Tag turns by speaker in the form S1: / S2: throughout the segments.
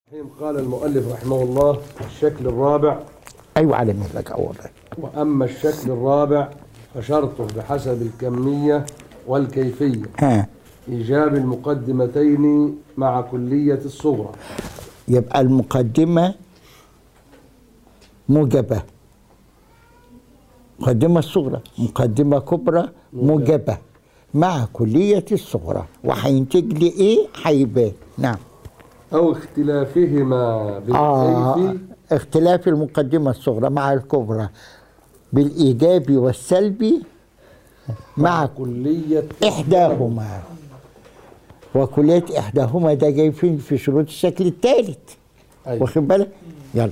S1: قال المؤلف رحمه الله الشكل الرابع
S2: ايوه على مهلك اه والله
S1: وأما الشكل الرابع فشرطه بحسب الكمية والكيفية
S2: ها
S1: إيجاب المقدمتين مع كلية الصغرى
S2: يبقى المقدمة موجبة مقدمة الصغرى مقدمة كبرى موجبة مع كلية الصغرى وهينتج لي ايه هيبان نعم
S1: أو اختلافهما
S2: آه
S1: بالكيف
S2: اختلاف المقدمة الصغرى مع الكبرى بالإيجابي والسلبي مع
S1: كلية
S2: إحداهما وكلية إحداهما ده جاي فين في شروط الشكل الثالث
S1: أيوة.
S2: واخد بالك يلا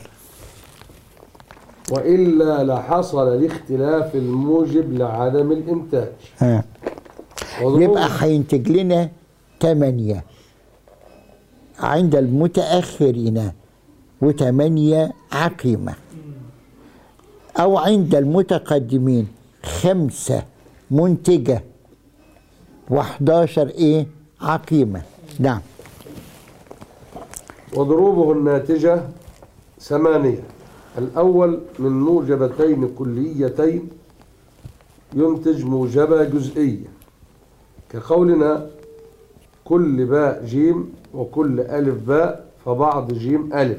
S1: وإلا لحصل الاختلاف الموجب لعدم الإنتاج
S2: ها
S1: وضروب-
S2: يبقى هينتج لنا ثمانية عند المتأخرين وثمانية عقيمة أو عند المتقدمين خمسة منتجة وحداشر إيه عقيمة نعم
S1: وضروبه الناتجة ثمانية الأول من موجبتين كليتين ينتج موجبة جزئية كقولنا كل باء جيم وكل ألف باء فبعض جيم ألف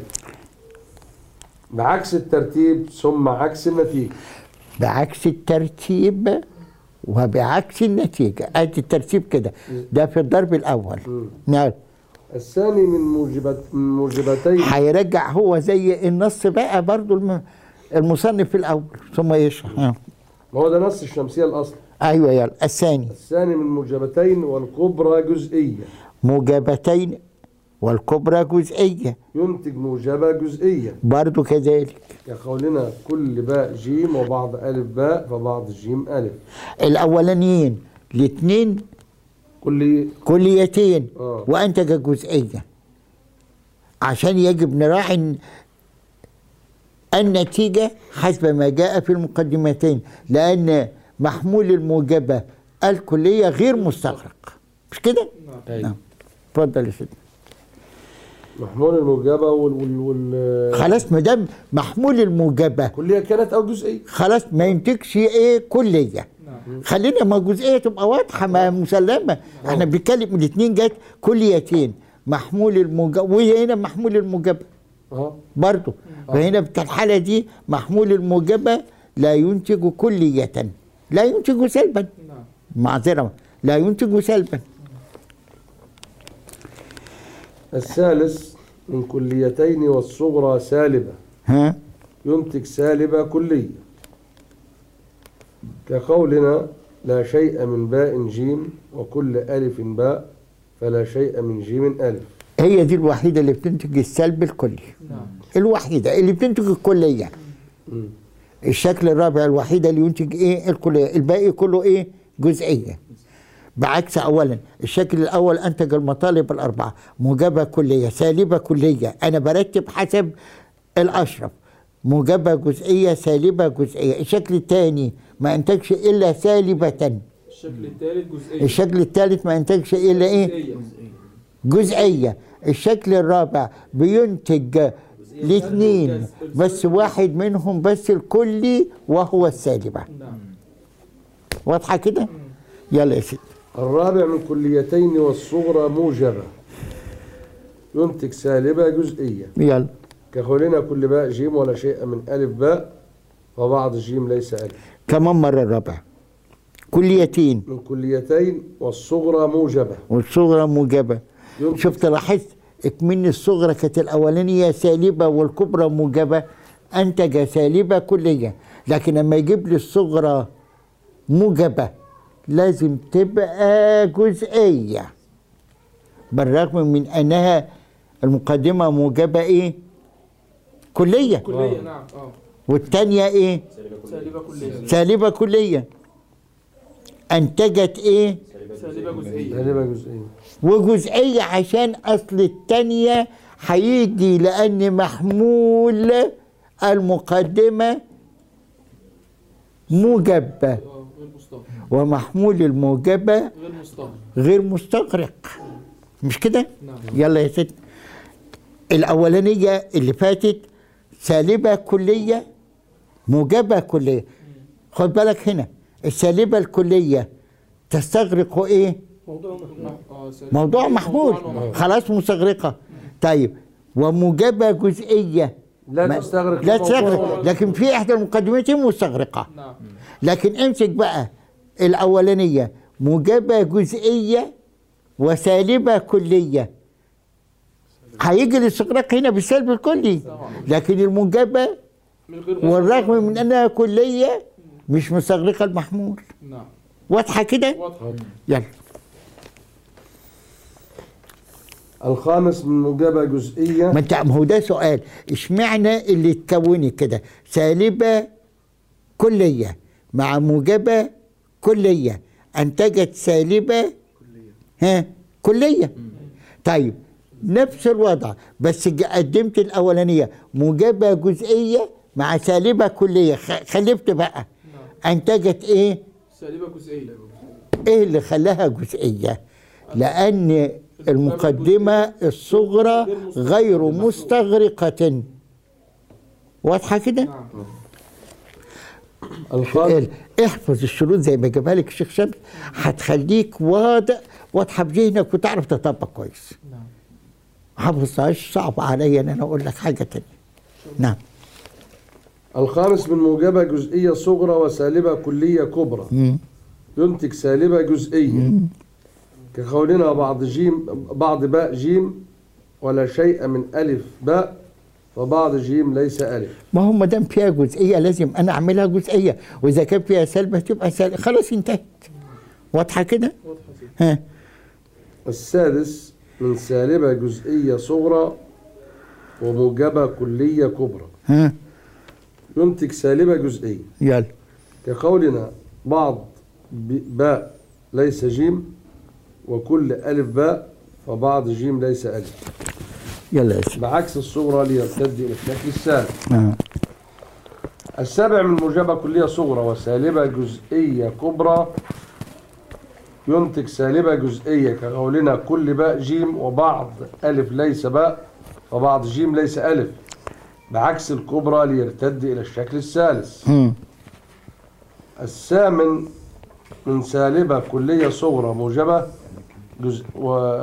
S1: بعكس الترتيب ثم عكس النتيجة
S2: بعكس الترتيب وبعكس النتيجة ادي الترتيب كده ده في الضرب الأول نعم
S1: الثاني من موجبت من موجبتين
S2: هيرجع هو زي النص بقى برضو الم- المصنف في الأول ثم يشرح آه.
S1: ما هو ده نص الشمسية الأصل
S2: أيوة يلا الثاني
S1: الثاني من موجبتين والكبرى جزئية
S2: موجبتين والكبرى جزئية
S1: ينتج موجبة جزئية
S2: برضو كذلك
S1: كقولنا كل باء جيم وبعض ألف باء فبعض جيم ألف
S2: الأولانيين الاثنين
S1: كل
S2: كليتين
S1: آه.
S2: وأنتج جزئية عشان يجب نراعي إن النتيجة حسب ما جاء في المقدمتين لأن محمول الموجبة الكلية غير مستغرق مش كده؟ نعم اتفضل يا سيدي
S1: محمول الموجبة وال, وال, وال...
S2: خلاص ما دام محمول الموجبة
S1: كلية كانت أو جزئية
S2: خلاص ما ينتجش ايه كليه خلينا ما جزئيه تبقى واضحه ما مسلمه احنا بنتكلم الاثنين جت كليتين محمول الموجب وهنا محمول الموجبه
S1: اه
S2: برضه فهنا في الحاله دي محمول الموجبه لا ينتج كليه لا ينتج سلبا معذره لا ينتج سلبا
S1: الثالث من كليتين والصغرى سالبة
S2: ها
S1: ينتج سالبة كلية كقولنا لا شيء من باء جيم وكل ألف باء فلا شيء من جيم ألف
S2: هي دي الوحيده اللي بتنتج السلب الكلي الوحيده اللي بتنتج الكليه
S1: مم.
S2: الشكل الرابع الوحيدة اللي ينتج ايه الكلية الباقي كله ايه جزئية بعكس اولا الشكل الاول انتج المطالب الاربعة موجبة كلية سالبة كلية انا برتب حسب الاشرف موجبة جزئية سالبة جزئية الشكل الثاني ما انتجش الا سالبة
S3: الشكل الثالث جزئية
S2: الشكل الثالث ما انتجش الا ايه
S3: جزئية
S2: جزئية الشكل الرابع بينتج الاثنين بس واحد منهم بس الكلي وهو السالبة
S3: نعم
S2: واضحة كده؟ يلا يا سيدي
S1: الرابع من كليتين والصغرى موجبة ينتج سالبة جزئية
S2: يلا
S1: كقولنا كل باء جيم ولا شيء من ألف باء فبعض جيم ليس ألف
S2: كمان مرة الرابع كليتين
S1: من كليتين والصغرى موجبة
S2: والصغرى موجبة
S1: ينتج
S2: شفت لاحظت اكمن الصغرى كانت الأولانية سالبة والكبرى موجبة أنتج سالبة كلية لكن لما يجيب لي الصغرى موجبة لازم تبقى جزئية بالرغم من أنها المقدمة موجبة إيه؟ كلية
S3: كلية نعم اه
S2: والتانية إيه؟
S3: سالبة كلية
S2: سالبة كلية أنتجت إيه؟
S3: سالبة جزئية
S1: سالبة جزئية
S2: وجزئية عشان أصل التانية هيجي لأن محمول المقدمة موجبة
S3: اه غير مستغرق
S2: ومحمول الموجبة
S3: غير مستغرق
S2: غير مستغرق مش كده؟
S3: نعم
S2: يلا يا ست الاولانيه اللي فاتت سالبه كليه موجبه كليه خد بالك هنا السالبه الكليه تستغرق ايه
S3: موضوع اه سليم.
S2: موضوع محمول
S3: موضوع
S2: خلاص مستغرقه طيب وموجبه جزئيه
S1: لا
S2: ما-
S1: تستغرق
S2: لا
S1: الموضوع.
S2: تستغرق لكن في احدى المقدمتين مستغرقه
S3: نعم
S2: لكن امسك بقى الاولانيه موجبه جزئيه وسالبه كليه هيجي الاستغراق هنا بالسلب الكلي لكن الموجبه
S3: من غير
S2: والرغم من انها كليه مش مستغرقه المحمول
S3: نعم
S2: واضحه كده
S3: واضحة
S2: يلا
S1: الخامس من موجبة جزئية
S2: ما انت ما هو ده سؤال اشمعنى اللي اتكونت كده سالبه كليه مع موجبه كليه انتجت سالبه ها كليه طيب نفس الوضع بس ج- قدمت الاولانيه موجبه جزئيه مع سالبه كليه خ- خلفت بقى انتجت ايه
S3: سالبة جزئية
S2: ايه اللي خلاها جزئيه لان المقدمه الصغرى غير مستغرقه واضحه كده
S3: نعم
S1: الخامس
S2: ال- احفظ الشروط زي ما جابها لك الشيخ شمس هتخليك واضح واضحه بذهنك وتعرف تطبق كويس
S3: نعم
S2: حفظتهاش صعب عليا ان انا اقول لك حاجه تانية نعم
S1: الخامس من موجبة جزئية صغرى وسالبة كلية كبرى
S2: مم.
S1: ينتج سالبة جزئية كقولنا بعض جيم بعض باء جيم ولا شيء من ألف باء وبعض جيم ليس ألف
S2: ما هو ما دام فيها جزئيه لازم انا اعملها جزئيه واذا كان فيها سلبه تبقى سلبة خلاص انتهت واضحه كده
S3: واضحة سيدي
S2: ها
S1: السادس من سالبة جزئية صغرى وموجبة كلية كبرى
S2: ها
S1: ينتج سالبة جزئية
S2: يلا
S1: كقولنا بعض ب- باء ليس جيم وكل ألف باء فبعض جيم ليس ألف
S2: يلا يا سيدي
S1: بعكس الصغرى ليرتد إلى الشكل الثالث
S2: آه.
S1: السابع من موجبة كلية صغرى وسالبة جزئية كبرى ينتج سالبة جزئية كقولنا كل باء جيم وبعض ألف ليس باء وبعض جيم ليس ألف بعكس الكبرى ليرتد إلى الشكل الثالث
S2: مم.
S1: الثامن من سالبة كلية صغرى موجبة جزء و...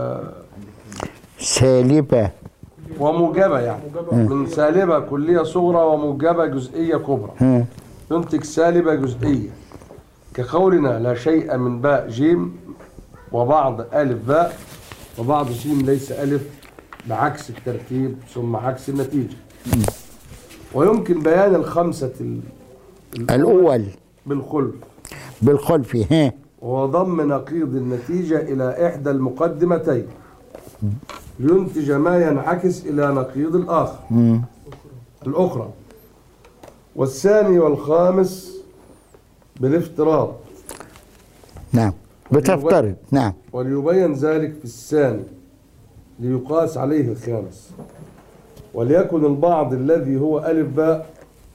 S2: سالبه
S1: وموجبة يعني من سالبة كلية صغرى وموجبة جزئية كبرى
S2: ها
S1: ينتج سالبة جزئية كقولنا لا شيء من باء جيم وبعض ألف باء وبعض جيم ليس ألف بعكس الترتيب ثم عكس النتيجة ويمكن بيان الخمسة ال-
S2: الاول
S1: بالخلف
S2: بالخلف ها
S1: وهو ضم نقيض النتيجة إلى إحدى المقدمتين لينتج ما ينعكس إلى نقيض الآخر
S2: مم.
S1: الأخرى والثاني والخامس بالافتراض
S2: نعم بتفترض نعم
S1: وليبين ذلك في الثاني ليقاس عليه الخامس وليكن البعض الذي هو ألف باء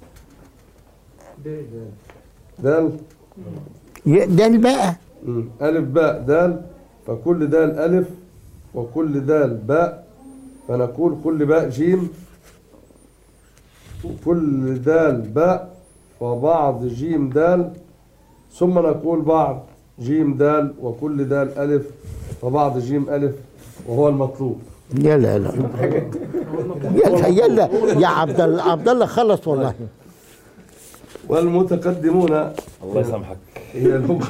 S1: دال
S2: ي- ده اللي بقى
S1: مم. ألف باء دال فكل دال ألف وكل دال باء فنقول كل باء جيم كل دال باء وبعض جيم دال ثم نقول بعض جيم دال وكل دال ألف وبعض جيم ألف وهو المطلوب
S2: يلا يلا يلا يلا يا عبد الله عبد الله خلص والله
S1: والمتقدمون
S4: الله يسامحك
S1: هي اللغة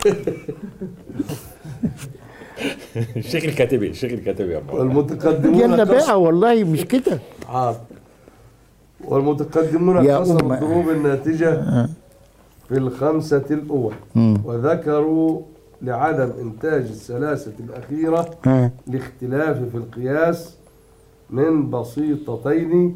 S4: الشيخ الكاتبي الشيخ الكاتبي يا أبو.
S1: والمتقدمون
S2: يلا
S1: قسم-
S2: بقى والله مش كده
S1: عاد والمتقدمون
S2: يا
S1: قسموا
S2: أمة.
S1: الضروب الناتجة في الخمسة الأول وذكروا لعدم إنتاج الثلاثة الأخيرة
S2: ها
S1: لاختلاف في القياس من بسيطتين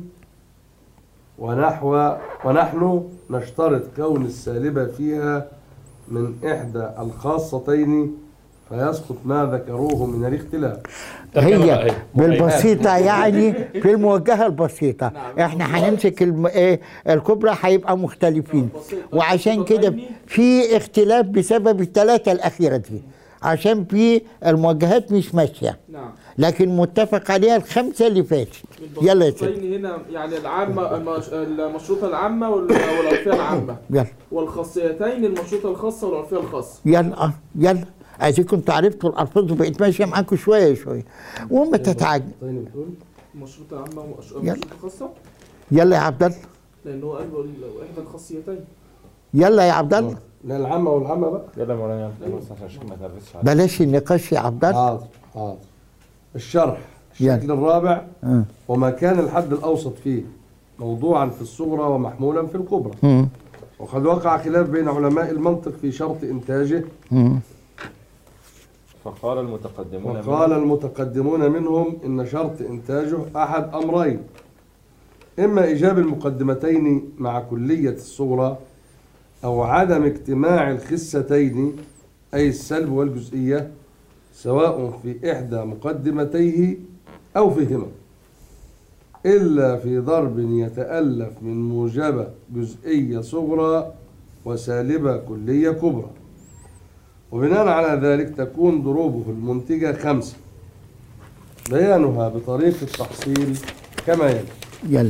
S1: ونحو ونحن نشترط كون السالبة فيها من إحدى الخاصتين فيسقط ما ذكروه من الاختلاف
S2: هي بالبسيطة يعني في الموجهة البسيطة احنا هنمسك الم... ايه الكبرى هيبقى مختلفين وعشان كده في اختلاف بسبب الثلاثة الأخيرة دي عشان في الموجهات مش ماشية
S3: نعم
S2: لكن متفق عليها الخمسه اللي فاتت يلا يا سيدي
S3: البسيطين هنا يعني العامة المش- المشروطة العامة وال- والعرفية العامة
S2: يلا
S3: والخاصيتين المشروطة الخاصة والعرفية الخاصة
S2: يلا آه، يلا عايزين كنتوا عرفتوا الالفاظ وبقيت ماشيه معاكم شويه شويه وما تتعجب
S1: طيب بتقول
S3: المشروطة العامة ومش-
S2: يلا.
S3: والمشروطة الخاصة
S2: يلا يا عبد الله
S3: لأن هو قال ال- إحدى الخاصيتين
S2: يلا يا عبد الله
S1: لا العامة والعامة بقى
S4: يلا مولانا يلا خلاص عشان ما تنرفزش عليك
S2: بلاش النقاش يا عبد الله
S1: حاضر حاضر الشرح
S2: يلا.
S1: الشكل الرابع
S2: آه.
S1: وما كان الحد الأوسط فيه موضوعا في الصغرى ومحمولا في الكبرى
S2: مم.
S1: وقد وقع خلاف بين علماء المنطق في شرط إنتاجه
S2: مم.
S4: فقال المتقدمون
S1: وقال المتقدمون منهم إن شرط إنتاجه أحد أمرين إما إيجاب المقدمتين مع كلية الصغرى أو عدم اجتماع الخستين أي السلب والجزئية سواء في إحدى مقدمتيه أو فيهما إلا في ضرب يتألف من موجبة جزئية صغرى وسالبة كلية كبرى وبناء على ذلك تكون ضروبه المنتجة خمسة بيانها بطريق التحصيل كما يلي
S2: يلا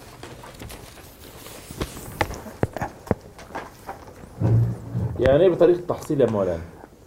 S4: يعني ايه بطريقه التحصيل يا مولانا؟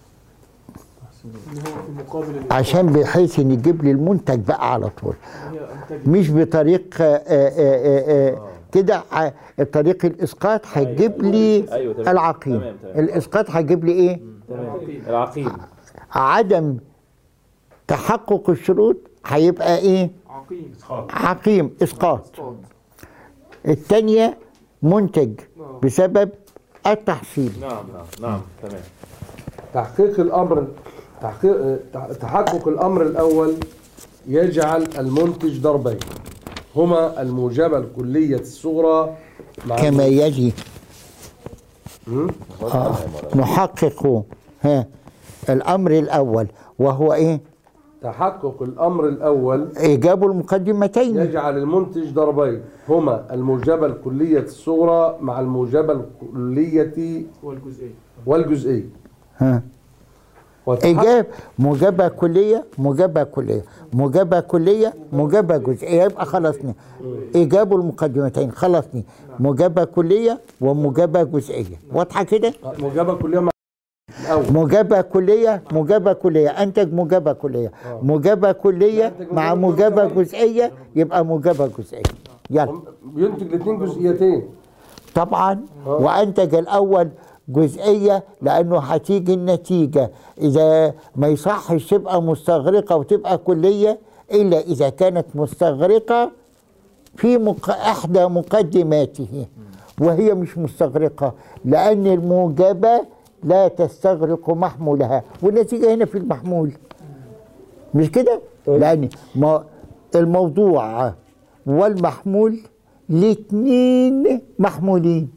S3: إن هو في مقابل ال-
S2: عشان بحيث ان يجيب لي المنتج بقى على طول
S3: هي أنتج
S2: مش بطريق آه، آه، آه، آه، كده ع- طريق الاسقاط هيجيب لي
S4: أيوة، تمام.
S2: العقيم
S4: تمام، تمام.
S2: الاسقاط هيجيب لي ايه
S4: تمام العقيم
S2: عدم تحقق الشروط هيبقى ايه
S3: عقيم
S2: عقيم اسقاط
S3: إسقاط.
S2: الثانيه منتج بسبب التحصيل
S4: نعم نعم نعم تمام
S1: تحقيق الأمر تحقيق تح- تحقق الأمر الأول يجعل المنتج ضربين هما الموجبة الكلية الصغرى مع
S2: كما يلي
S1: مم؟
S2: آه. نحقق ها الامر الاول وهو ايه
S1: تحقق الأمر الأول
S2: ايجاب المقدمتين
S1: يجعل المنتج ضربين هما الموجبة الكلية الصغرى مع الموجبة الكلية
S3: والجزئية
S1: والجزئية
S2: ها
S1: وتحقق-
S2: ايجاب موجبه كليه موجبه كليه موجبه كليه موجبه جزئيه يبقى خلصني ايجاب المقدمتين خلصني موجبه كليه وموجبه جزئيه واضحه كده
S1: موجبة كلية مع الأول
S2: موجبه كليه موجبه كليه انتج موجبه كليه موجبه كليه مع موجبه جزئيه يبقى موجبه جزئيه يلا
S1: بينتج الاثنين جزئيتين
S2: طبعا وانتج الاول جزئيه لانه هتيجي النتيجه اذا ما يصحش تبقى مستغرقه وتبقى كليه الا اذا كانت مستغرقه في مق... احدى مقدماته وهي مش مستغرقه لان الموجبه لا تستغرق محمولها والنتيجه هنا في المحمول مش كده؟ لان ما الموضوع والمحمول الاثنين محمولين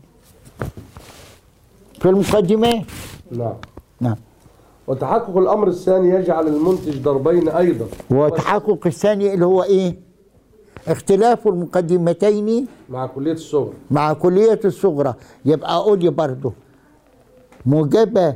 S2: في المقدمات
S1: نعم
S2: نعم
S1: وتحقق الأمر الثاني يجعل المنتج ضربين أيضا
S2: وتحقق الثاني اللي هو ايه؟ اختلاف المقدمتين
S1: مع كلية الصغر
S2: مع كلية الصغرى يبقى أقول لي برضه موجبة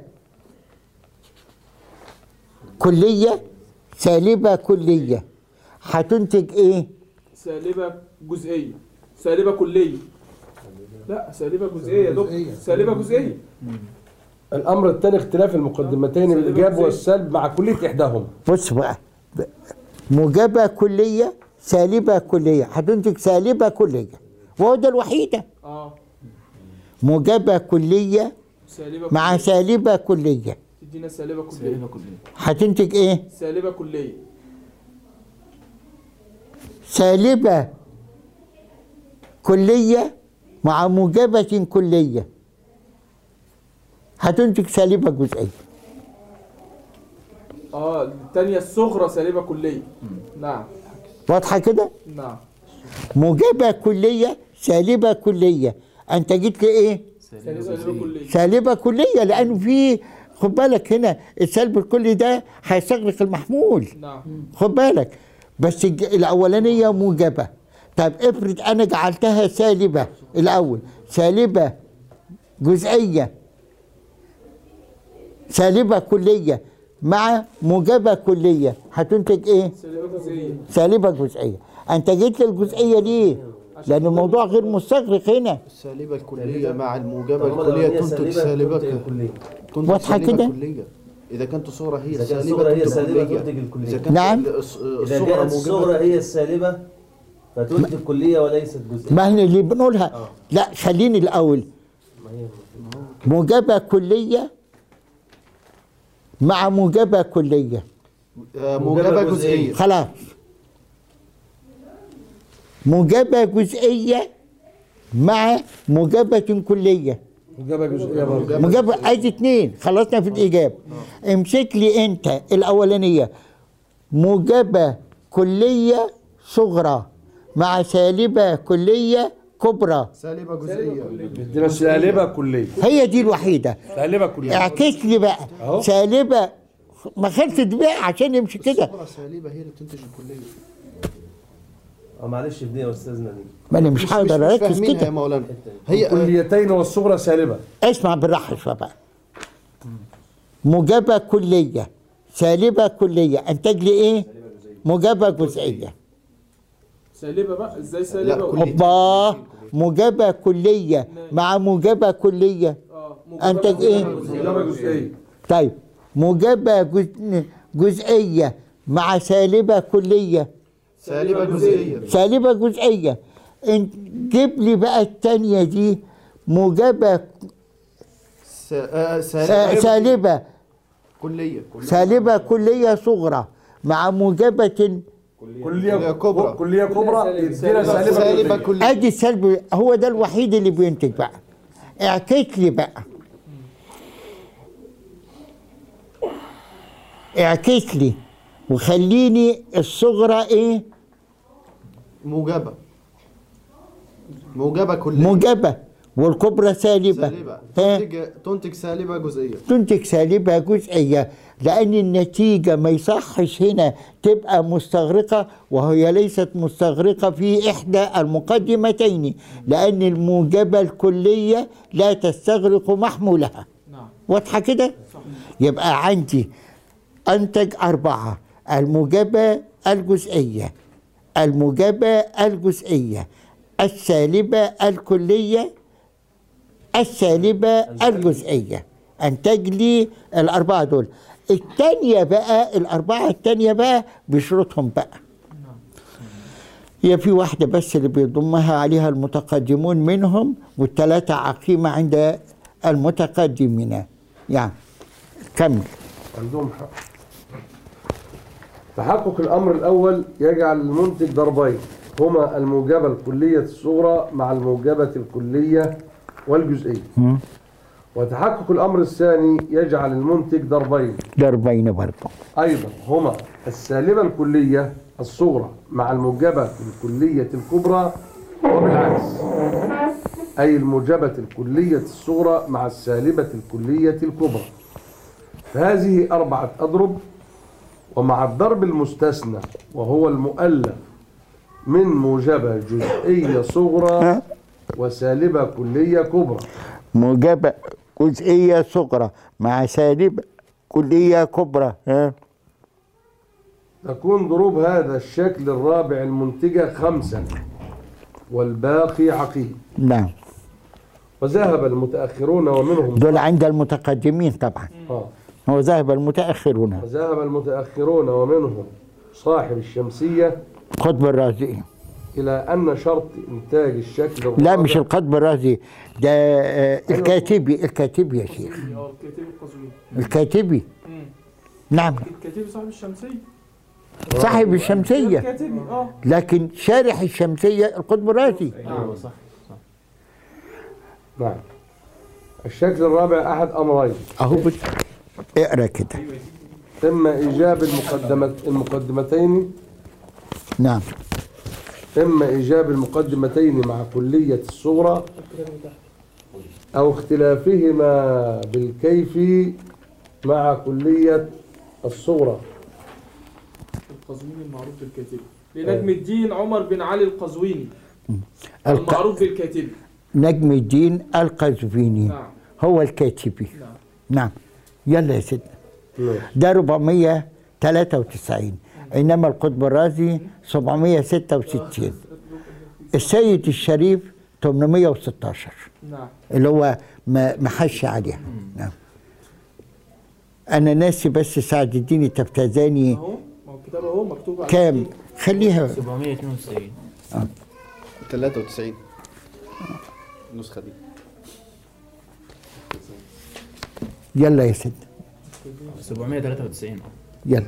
S2: كلية سالبة كلية هتنتج ايه؟
S3: سالبة جزئية سالبة كلية لا سالبة جزئية يا دكتور سالبة جزئية
S1: الأمر الثاني اختلاف المقدمتين
S3: سالبة
S1: بالإيجاب
S3: جزئية.
S1: والسلب مع كلية إحداهما
S2: بص بقى موجبة كلية سالبة كلية هتنتج سالبة كلية وهو ده الوحيدة
S3: اه
S2: موجبة كلية
S3: سالبة
S2: مع
S3: كلية.
S2: سالبة كلية
S3: تدينا سالبة كلية
S2: هتنتج ايه؟
S3: سالبة كلية
S2: سالبة كلية مع موجبة كلية هتنتج سالبة جزئية
S3: اه الثانية الصغرى سالبة كلية نعم
S2: واضحة كده؟
S3: نعم
S2: موجبة كلية سالبة كلية أنتجت لي إيه؟
S3: سالبة كلية
S2: سالبة كلية لأنه في خد بالك هنا السلب الكلي ده هيستغرق المحمول
S3: نعم
S2: خد بالك بس الج- الأولانية موجبة طب افرض أنا جعلتها سالبة الأول سالبة جزئية سالبة كلية مع موجبة كلية هتنتج ايه؟
S3: سالبة جزئية
S2: سالبة جزئية انتجت لي الجزئية ليه؟ لأن الموضوع غير مستغرق هنا
S5: السالبة الكلية مع الموجبة
S6: طالما
S5: الكلية
S6: الأولانية
S5: تنتج
S6: سالبة
S5: سالبة
S6: تنتج
S5: ك-
S6: الكلية.
S5: تنتج
S2: واضحة
S5: سالبة
S2: كده؟
S5: كلية إذا كانت الصغرى هي
S6: إذا كانت
S5: السالبة
S6: الصغرى هي
S5: تنتج
S6: السالبة
S5: كلية.
S6: تنتج الكلية.
S5: إذا كانت
S2: نعم.
S5: الص-
S6: إذا
S5: الصغرى
S6: كانت الصغرى
S5: موجبة
S6: هي السالبة فتنتج كلية وليست جزئية
S2: ما احنا اللي بنقولها لا خليني الأول
S6: ما هي
S2: موجبة كلية مع موجبة كلية
S5: آه، موجبة جزئية
S2: خلاص موجبة جزئية مع موجبة كلية
S1: إجابة جزئية برضه
S2: موجبة عايز اتنين خلصنا في الإجابة امسك لي أنت الأولانية موجبة كلية صغرى مع سالبة كلية كبرى
S5: سالبة جزئية
S1: بدنا سالبة كلية
S2: هي دي الوحيدة
S1: سالبة كلية
S2: اعكس لي بقى
S1: أهو.
S2: سالبة ما خلصت بقى عشان يمشي كده
S5: الصغرى سالبة هي اللي بتنتج الكلية
S6: اه معلش ابني يا استاذنا دي
S2: ما انا مش هقدر
S5: مش
S2: اركز
S5: فاهمينها يا
S2: كده
S5: مولانا هي آه،
S1: الكليتين والصغرى سالبة
S2: اسمع بالراحه شويه بقى موجبه كليه سالبه كليه انتج لي ايه موجبه جزئيه
S3: سالبة بقى ازاي
S5: لا،
S3: سالبة
S5: كلية.
S2: اوبا موجبه كليه مع موجبه كليه
S3: اه
S2: انتج ايه
S1: إجابة جزئية
S2: طيب موجبه جز- جزئيه مع سالبه كليه
S5: سالبة جزئية
S2: سالبه جزئيه انت جيب لي بقى الثانيه دي موجبه
S5: س- آه،
S2: سا-
S5: سالبة
S2: سالبه
S5: كلية كلية.
S2: سالبة كلية صغرى مع موجبة
S1: كلية
S5: كلية كبرى.
S1: كلية كبرى يدينا سالبة
S5: سالبة
S1: كلية
S5: كلية
S2: ادي السلب هو ده الوحيد اللي بينتج بقى اعكس لي بقى اعكس لي وخليني الصغرى ايه
S5: موجبة موجبة كلية
S2: موجبة والكبرى سالبة
S5: سالبة
S2: ها
S5: تنتج تنتج سالبة جزئية
S2: تنتج سالبة جزئية لأن النتيجة ما يصحش هنا تبقى مستغرقة وهي ليست مستغرقة في إحدى المقدمتين لأن الموجبة الكلية لا تستغرق محمولها
S3: نعم
S2: واضحة كده؟ يبقى عندي أنتج أربعة الموجبة الجزئية الموجبة الجزئية السالبة الكلية السالبة الجزئية أنتج لي الأربعة دول التانية بقى الأربعة التانية بقى بشروطهم بقى هي في واحدة بس اللي بيضمها عليها المتقدمون منهم والثلاثة عقيمة عند المتقدمين يعني كمل
S1: عندهم حق تحقق الأمر الأول يجعل المنتج ضربين هما الموجبة الكلية الصغرى مع الموجبة الكلية والجزئية وتحقق الأمر الثاني يجعل المنتج ضربين
S2: ضربين برضه
S1: أيضا هما السالبة الكلية الصغرى مع الموجبة الكلية الكبرى وبالعكس أي الموجبة الكلية الصغرى مع السالبة الكلية الكبرى فهذه أربعة أضرب ومع الضرب المستثنى وهو المؤلف من موجبة جزئية صغرى وسالبة كلية كبرى
S2: موجبة جزئية صغرى مع سالبة كلية كبرى ها
S1: تكون ضروب هذا الشكل الرابع المنتجة خمسا والباقي عقيم
S2: نعم
S1: وذهب المتأخرون ومنهم
S2: دول عند المتقدمين طبعا
S1: آه.
S2: هو ذهب المتأخرون
S1: وذهب المتأخرون ومنهم صاحب الشمسية
S2: قطب الرازي
S1: إلى أن شرط إنتاج الشكل الرابع
S2: لا مش القطب الرازي ده آه، الكاتبي الكاتبي يا شيخ
S3: اه الكاتب القزويني
S2: الكاتبي
S3: مم.
S2: نعم
S3: الكاتب صاحب الشمسية
S2: صاحب الشمسية
S3: الكاتب اه
S2: لكن شارح الشمسية القطب الرازي
S6: ايوه صح
S1: نعم الشكل الرابع أحد أمرين
S2: اهو بص اقرا كده
S1: إما إيجاب المقدمة المقدمتين
S2: نعم
S1: إما إيجاب المقدمتين مع كلية الصغرى أو اختلافهما بالكيف مع كلية الصغرى
S3: القزويني المعروف بالكاتب لنجم الدين عمر بن علي القزويني
S2: الق...
S3: المعروف بالكاتب
S2: نجم الدين القزويني
S3: نعم
S2: هو الكاتبي
S3: نعم
S2: نعم يلا يا سيدنا
S1: ماشي.
S2: ده 493 انما القطب الرازي 766 السيد الشريف 816
S3: نعم
S2: اللي هو ما محش عليها نعم انا ناسي بس سعد الدين التفتازاني
S3: اهو ما هو الكتاب اهو مكتوب عليه
S2: كام خليها
S7: 792
S5: 93 النسخة دي
S2: يلا يا سيد
S7: 793
S2: يلا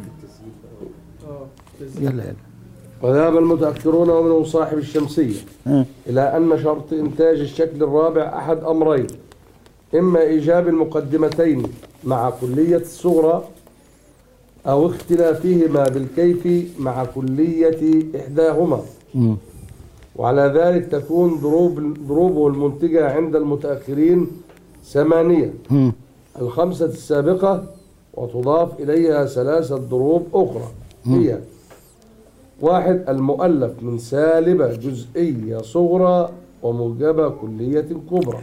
S3: اه
S2: يلا يلا
S1: وذهب المتأخرون ومنهم صاحب الشمسية
S2: ها.
S1: إلى أن شرط إنتاج الشكل الرابع أحد أمرين إما إيجاب المقدمتين مع كلية الصغرى أو اختلافهما بالكيف مع كلية إحداهما
S2: مم.
S1: وعلى ذلك تكون ضروب ضروبه المنتجة عند المتأخرين ثمانية
S2: مم.
S1: الخمسة السابقة وتضاف إليها ثلاثة ضروب أخرى هي واحد المؤلف من سالبة جزئية صغرى وموجبة كلية كبرى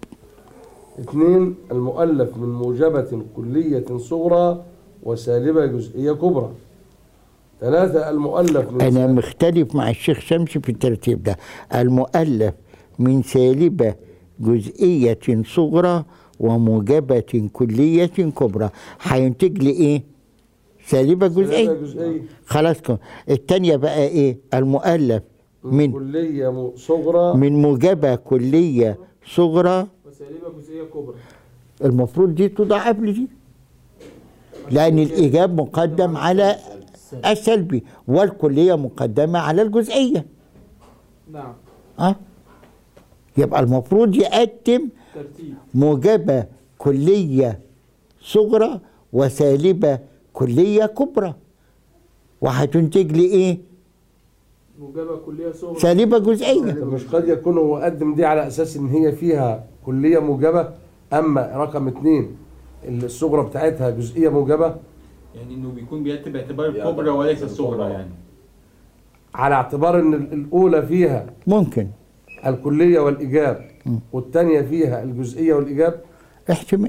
S1: اثنين المؤلف من موجبة كلية صغرى وسالبة جزئية كبرى ثلاثة المؤلف من
S2: انا مختلف مع الشيخ شمس في الترتيب ده المؤلف من سالبة جزئية صغرى وموجبة كلية كبرى هينتج لي ايه سالبة
S1: سالبة
S2: جزئية
S1: جزئية
S2: خلاص كده التانية بقى ايه المؤلف من
S1: كلية م- صغرى
S2: من موجبة كلية صغرى
S3: وسالبه جزئيه كبرى
S2: المفروض دي توضع قبل دي لأن الإيجاب مقدم على السلبي والكلية مقدمة على الجزئية
S3: نعم
S2: أه؟ يبقى المفروض يقدم
S3: ترتيب
S2: موجبة كلية صغرى وسالبة كلية كبرى وهتنتج لي إيه؟
S3: موجبه كليه صغرى
S2: سالبة جزئية
S1: مش قد يكون هو قدم دي على اساس ان هي فيها كليه موجبه اما رقم اثنين الصغرى بتاعتها جزئيه موجبه
S4: يعني انه بيكون بيأتي باعتبار الكبرى وليس الصغرى يعني
S1: على اعتبار ان ال- الاولى فيها
S2: ممكن
S1: الكليه والايجاب والثانيه فيها الجزئيه والايجاب
S2: احتمال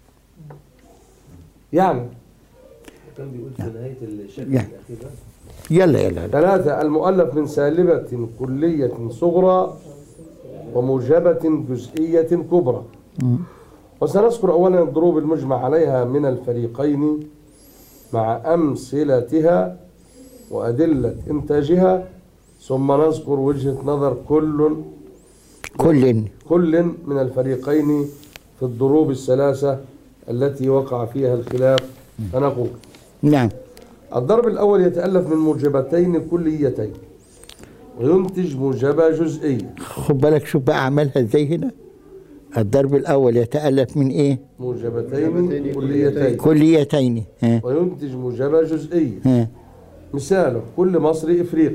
S1: يعني
S6: كان بيقول في نهاية الشكل
S2: يعني.
S6: الأخير ده
S2: يلا يلا
S1: ثلاثة المؤلف من سالبة كلية صغرى وموجبة جزئية كبرى وسنذكر أولا الضروب المجمع عليها من الفريقين مع أمثلتها وأدلة إنتاجها ثم نذكر وجهة نظر كل
S2: كل
S1: كل من الفريقين في الضروب الثلاثة التي وقع فيها الخلاف فنقول
S2: نعم
S1: الضرب الأول يتألف من موجبتين كليتين وينتج موجبة جزئية
S2: خد بالك شوف بقى عملها ازاي هنا الضرب الاول يتالف من ايه
S1: موجبتين كليتين
S2: كليتين ها
S1: وينتج موجبة جزئية
S2: ها
S1: مثاله كل مصري إفريقي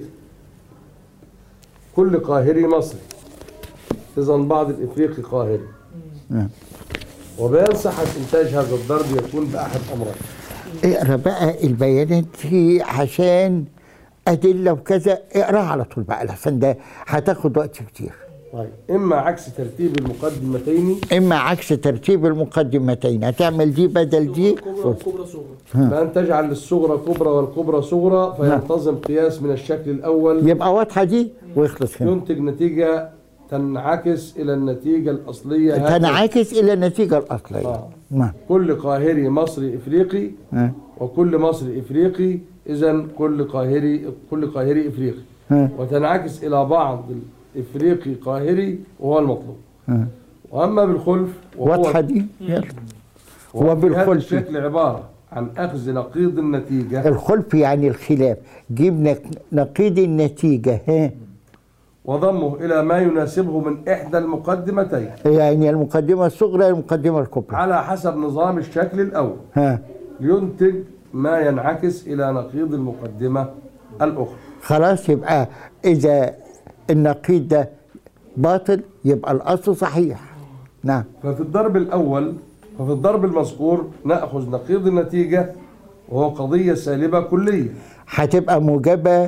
S1: كل قاهري مصري إذا بعض الإفريقي قاهري
S2: نعم.
S1: وبيان صحة إنتاج هذا الضرب يكون بأحد أمرين
S2: اقرا بقى البيانات دي عشان ادله وكذا اقراها على طول بقى لحسن ده هتاخد وقت كتير
S1: طيب إما عكس ترتيب المقدمتين
S2: اما عكس ترتيب المقدمتين هتعمل دي بدل دي
S3: كبرى وكبرى صغرى
S1: بأن تجعل الصغرى كبرى والكبرى صغرى فينتظم قياس من الشكل الأول
S2: يبقى واضحه دي ويخلص هنا
S1: ينتج نتيجة تنعكس إلى النتيجة الأصلية هكذا.
S2: تنعكس الى النتيجه الاصليه
S1: آه.
S2: نعم
S1: كل قاهري مصري إفريقي
S2: ها
S1: وكل مصري إفريقي إذا كل قاهري كل قاهري إفريقي
S2: ها
S1: وتنعكس إلى بعض الإفريقي قاهري وهو المطلوب
S2: ها
S1: وأما بالخلف وهو
S2: واضحه دي يلا
S1: وهو في هذا
S2: وبالخلف
S1: الشكل عبارة عن أخذ نقيض النتيجة
S2: الخلف يعني الخلاف جيب نق- نقيض النتيجه ها
S1: وضمه إلى ما يناسبه من إحدى المقدمتين
S2: يعني المقدمه الصغرى المقدمه الكبرى
S1: على حسب نظام الشكل الأول
S2: ها
S1: ينتج ما ينعكس إلى نقيض المقدمة الأخرى
S2: خلاص يبقى اذا النقيض ده باطل يبقى الاصل صحيح نعم
S1: ففي الضرب الأول ففي الضرب المذكور نأخذ نقيض النتيجة وهو قضية سالبة كلية
S2: هتبقى موجبه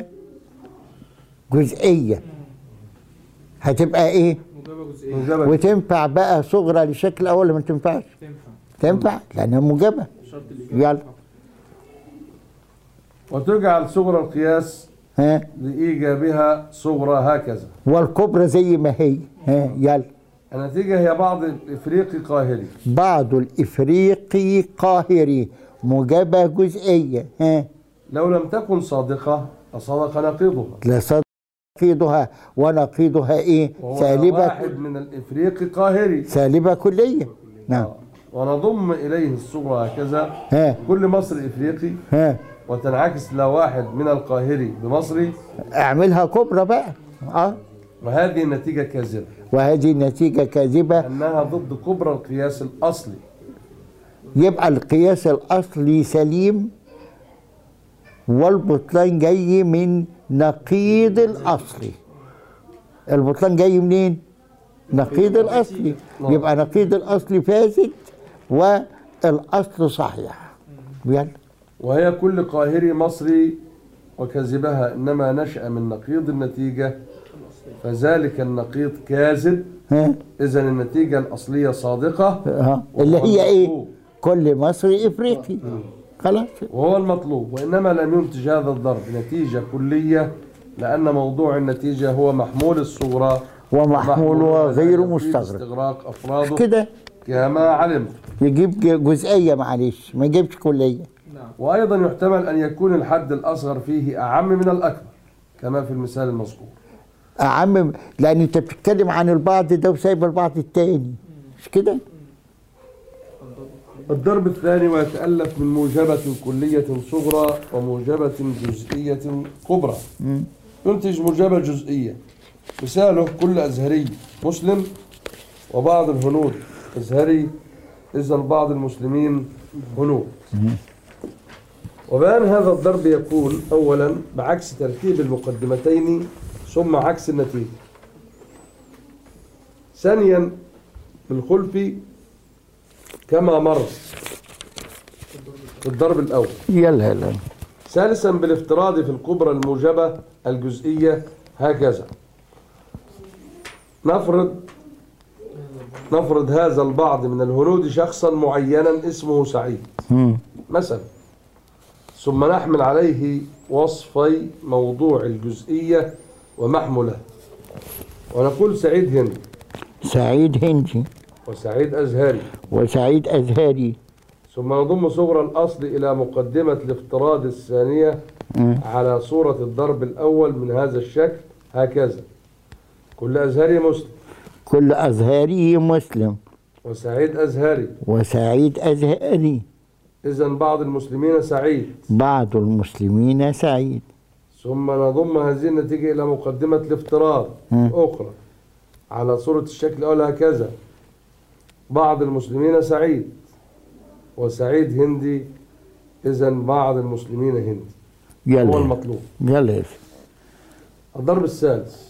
S2: جزئيه هتبقى ايه
S3: موجبه جزئيه
S1: موجبة
S2: وتنفع بقى صغرى للشكل الاول ولا ما تنفعش
S3: تنفع
S2: تنفع لانها موجبه
S3: شرط الإجابة
S2: يلا
S1: وتجعل صغرى القياس
S2: ها
S1: لإيجابها صغرى هكذا
S2: والكبرى زي ما هي ها يلا
S1: النتيجة هي بعض الإفريقي قاهري
S2: بعض الإفريقي قاهري موجبة جزئية ها
S1: لو لم تكن صادقة لصدق نقيضها
S2: لصد نقيضها ونقيضها ايه
S1: وهو
S2: سالبة
S1: واحد من الإفريقي قاهري
S2: سالبة كلية نعم
S1: ونضم إليه الصغرى هكذا
S2: ها
S1: كل مصري إفريقي
S2: ها
S1: وتنعكس لا واحد من القاهري بمصري
S2: اعملها كبرى بقى اه
S1: وهذه النتيجة كاذبة
S2: وهذه النتيجة كاذبة
S1: أنها ضد كبرى القياس الأصلي
S2: يبقى القياس الأصلي سليم والبطلان جاي من نقيض الأصلي البطلان جاي منين؟ نقيض الأصلي يبقى نقيض الأصلي فاسد والأصل صحيح يلا
S1: وهي كل قاهري مصري وكذبها إنما نشأ من نقيض النتيجة فذلك النقيض كاذب
S2: ها
S1: إذا النتيجة الأصلية صادقة
S2: ها اللي هي ايه؟ كل مصري افريقي خلاص
S1: وهو المطلوب وإنما لم ينتج هذا الضرب نتيجة كلية لأن موضوع النتيجة هو محمول الصورة
S2: ومحمولها غير
S1: يفيد
S2: مستغرق
S1: استغراق أفراده
S2: كده
S1: كما علمت
S2: يجيب جزئية معلش ما يجيبش كلية
S3: نعم
S1: وأيضا يحتمل أن يكون الحد الأصغر فيه أعم من الأكبر كما في المثال المذكور
S2: أعمم لأن أنت بتتكلم عن البعض ده وسايب البعض التاني مش كده؟
S1: الضرب الثاني ويتألف من موجبة كلية صغرى وموجبة جزئية كبرى ينتج موجبة جزئية مثاله كل أزهري مسلم وبعض الهنود أزهري إذا بعض المسلمين هنود وبيان هذا الضرب يكون أولا بعكس ترتيب المقدمتين ثم عكس النتيجة ثانيا بالخلف كما مر في الضرب الأول
S2: يلا يلا
S1: ثالثا بالافتراض في الكبرى الموجبة الجزئية هكذا نفرض نفرض هذا البعض من الهنود شخصا معينا اسمه سعيد
S2: مم.
S1: مثلا ثم نحمل عليه وصفي موضوع الجزئية ومحمله ونقول سعيد هند
S2: سعيد هندي
S1: وسعيد أزهري
S2: وسعيد أزهري
S1: ثم نضم صغرى الأصل إلى مقدمة الافتراض الثانية
S2: مم.
S1: على صورة الضرب الأول من هذا الشكل هكذا كل أزهري مسلم
S2: كل أزهري مسلم
S1: وسعيد أزهري
S2: وسعيد أزهري
S1: إذا بعض المسلمين سعيد
S2: بعض المسلمين سعيد
S1: ثم نضم هذه النتيجة إلى مقدمة الافتراض
S2: مم.
S1: أخرى على صورة الشكل الأول هكذا بعض المسلمين سعيد وسعيد هندي إذا بعض المسلمين هندي هو
S2: يلا
S1: المطلوب
S2: يلا يا سيدي.
S1: الضرب الثالث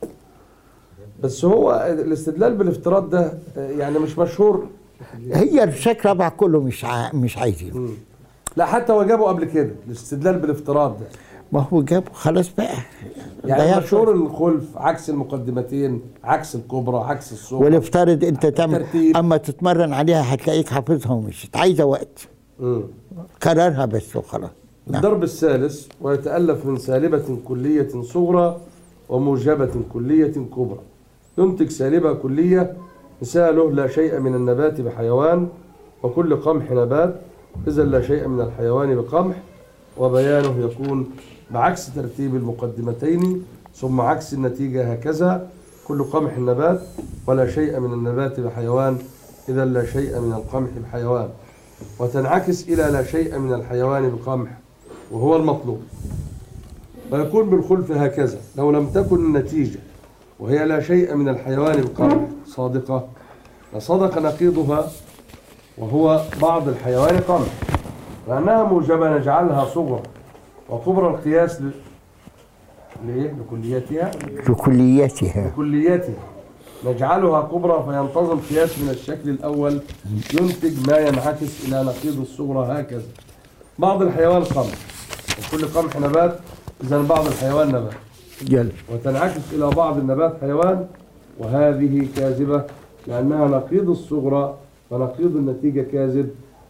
S1: بس هو الاستدلال بالافتراض ده آه، يعني مش مشهور
S2: هي الشكل ربع كله مش ع... مش عايزين
S1: مم. لا حتى هو جابه قبل كده الاستدلال بالافتراض ده
S2: ما هو جابه خلاص بقى
S1: يعني
S2: ده
S1: مشهور الخلف عكس المقدمتين عكس الكبرى عكس الصغرى
S2: ولفترض انت تعمل
S1: ترتيب.
S2: اما تتمرن عليها هتلاقيك حافظها ومشيت عايزه وقت
S1: مم.
S2: كررها بس وخلاص نعم.
S1: الضرب الثالث ويتألف من سالبة كلية صغرى وموجبة كلية كبرى ينتج سالبة كلية مثاله لا شيء من النبات بحيوان وكل قمح نبات إذا لا شيء من الحيوان بقمح وبيانه يكون بعكس ترتيب المقدمتين ثم عكس النتيجة هكذا كل قمح نبات ولا شيء من النبات بحيوان إذا لا شيء من القمح بحيوان وتنعكس إلى لا شيء من الحيوان بقمح وهو المطلوب ويكون بالخلف هكذا لو لم تكن النتيجة وهي لا شيء من الحيوان بقمح صادقة لصدق نقيضها وهو بعض الحيوان قمح لأنها موجبة نجعلها صغرى وكبرى القياس ل... لإيه؟ لكليتها
S2: لكليتها
S1: كليتها نجعلها كبرى فينتظم قياس من الشكل الأول ينتج ما ينعكس إلى نقيض الصغرى هكذا بعض الحيوان قمح وكل قمح نبات إذا بعض الحيوان نبات
S2: يلا
S1: وتنعكس إلى بعض النبات حيوان وهذه كاذبة لأنها نقيض الصغرى فنقيض النتيجة كاذب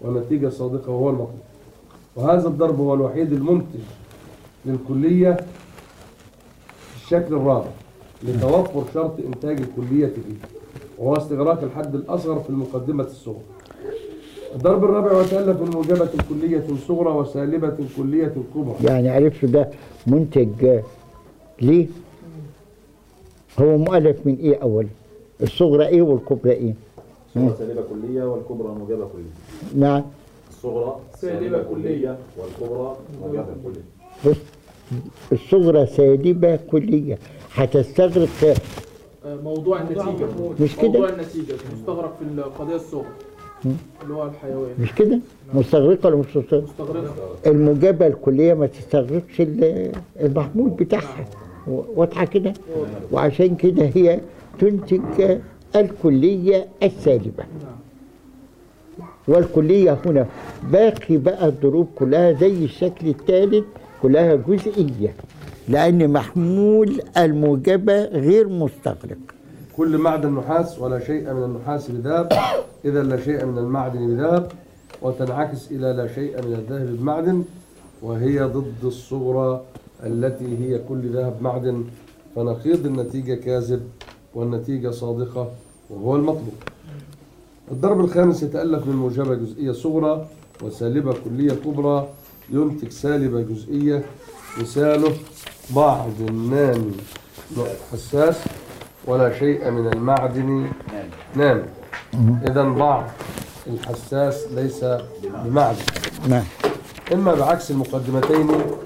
S1: والنتيجة صادقة وهو المطلوب وهذا الضرب هو الوحيد المنتج للكلية في الشكل الرابع لتوفر شرط إنتاج الكلية فيه وهو استغراق الحد الأصغر في المقدمة الصغرى الضرب الرابع يتألف من موجبة كلية صغرى وسالبة كلية كبرى
S2: يعني عرفت ده منتج آه، ليه هو مؤلف من ايه اول الصغرى ايه والكبرى ايه
S4: الصغرى سالبة كلية والكبرى موجبة كلية
S2: نعم
S4: الصغرى
S3: سالبة كلية.
S4: والكبرى موجبة كلية
S2: بص الصغرى سالبة كلية هتستغرق
S3: آه، موضوع النتيجة
S2: مش كده؟
S3: موضوع النتيجة مستغرق في القضية الصغرى اللي هو الحيوان
S2: مش كده مستغرقة ولا مش مستغرقة
S3: مستغرقة
S2: الموجبة الكلية ما تستغرقش ال- المحمول بتاعها واضحة كده وعشان كده هي تنتج الكلية السالبة والكلية هنا باقي بقى الضروب كلها زي الشكل الثالث كلها جزئية لأن محمول الموجبة غير مستغرق
S1: كل معدن نحاس ولا شيء من النحاس بذهب إذا لا شيء من المعدن بذهب وتنعكس إلى لا شيء من الذهب بمعدن وهي ضد الصغرى التي هي كل ذهب معدن فنقيض النتيجة كاذب والنتيجة صادقة وهو المطلوب الضرب الخامس يتألف من موجبة جزئية صغرى وسالبة كلية كبرى ينتج سالبة جزئية مثاله بعض الناني حساس ولا شيء من المعدن نام إذا بعض الحساس ليس بمعدن
S2: نعم
S1: إما بعكس المقدمتين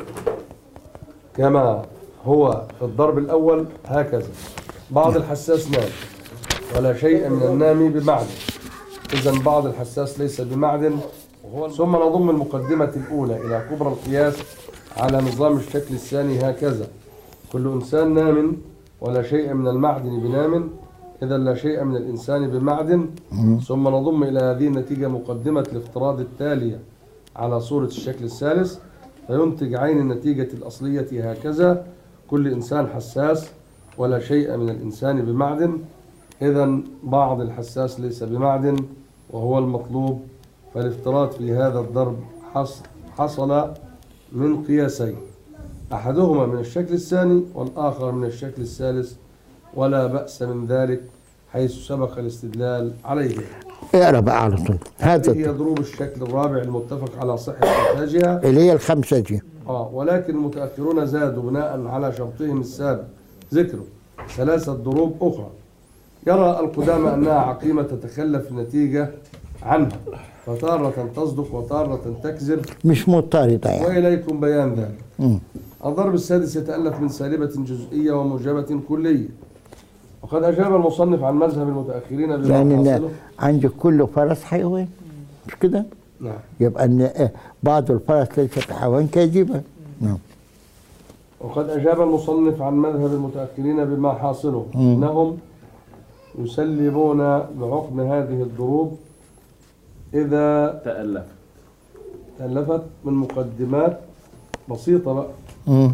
S1: كما هو في الضرب الأول هكذا بعض الحساس نام ولا شيء من النام بمعدن إذا بعض الحساس ليس بمعدن وهو ثم نضم المقدمة الأولى إلى كبرى القياس على نظام الشكل الثاني هكذا كل إنسان نام ولا شيء من المعدن بنام إذا لا شيء من الإنسان بمعدن ثم نضم إلى هذه النتيجة مقدمة الافتراض التالية على صورة الشكل الثالث فينتج عين النتيجة الأصلية هكذا كل إنسان حساس ولا شيء من الإنسان بمعدن إذا بعض الحساس ليس بمعدن وهو المطلوب فالافتراض في هذا الضرب حص- حصل من قياسين أحدهما من الشكل الثاني والآخر من الشكل الثالث ولا بأس من ذلك حيث سبق الاستدلال عليه
S2: اقرا بقى على طول هذا
S1: هي ضروب الشكل الرابع المتفق على صحة إنتاجها
S2: اللي هي الخمسة دي
S1: آه ولكن المتأخرون زادوا بناء على شرطهم السابق ذكره ثلاثة ضروب أخرى يرى القدامى أنها عقيمة تتخلف النتيجة عنها فتارة تصدق وتارة تكذب
S2: مش مضطردة يعني
S1: وإليكم بيان ذلك
S2: مم.
S1: الضرب السادس يتألف من سالبة جزئية وموجبة كلية وقد أجاب المصنف عن مذهب المتأخرين بما
S2: لأن
S1: حاصله
S2: عند كل فرس حيوان مش كده؟
S1: نعم
S2: يبقى ان آه، بعض الفرس ليس بحيوان كاذبا نعم
S1: وقد أجاب المصنف عن مذهب المتأخرين بما حاصله إنهم يسلمون بعقم هذه الضروب إذا
S4: تألف
S1: تألفت من مقدمات بسيطة بقى
S2: مم.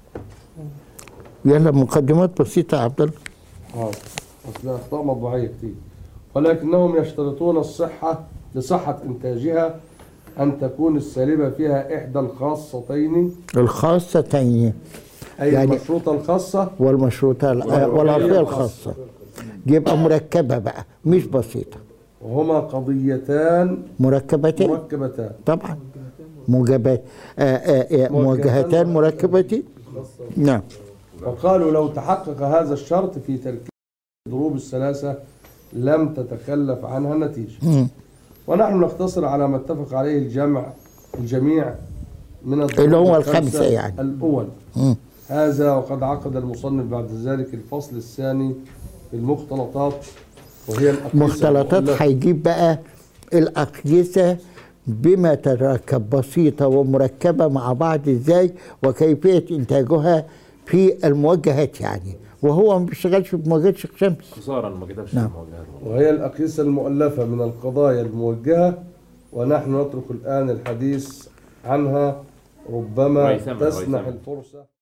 S2: يلا مقدمات بسيطة يا عبد الله
S1: اه أصل أخطاء مطبوعية كتير ولكنهم يشترطون الصحة لصحة إنتاجها أن تكون السالبة فيها إحدى الخاصتين
S2: الخاصتين
S1: أي
S2: يعني-
S1: المشروطة الخاصة
S2: والمشروطة ال- والعرفية الخاصة يبقى مركبة بقى مش بسيطة
S1: وهما قضيتان
S2: مركبتين
S1: مركبتان
S2: طبعا موجبات آه، آه، آه، موجهتان مركبتين نعم
S1: وقالوا لو تحقق هذا الشرط في تركيب الضروب الثلاثة لم تتخلف عنها النتيجة
S2: مم.
S1: ونحن نقتصر على ما اتفق عليه الجمع الجميع من الضروب
S2: اللي هو
S1: الخمسة
S2: الخمسة يعني.
S1: الأول
S2: مم.
S1: هذا وقد عقد المصنف بعد ذلك الفصل الثاني في المختلطات وهي الأقيسة
S2: مختلطات
S1: المؤلفة.
S2: هيجيب بقى الأقيسة بما تتركب بسيطة ومركبة مع بعض ازاي وكيفية إنتاجها في الموجهات يعني وهو ما بيشتغلش بموجهات شيخ شمس
S4: خسارة إنه ما كتبش
S2: نعم.
S4: المواجهات
S1: وهي الأقيسة المؤلفة من القضايا الموجهة ونحن نترك الآن الحديث عنها ربما
S4: ويثمن-
S1: تسنح
S4: ويثمن.
S1: الفرصة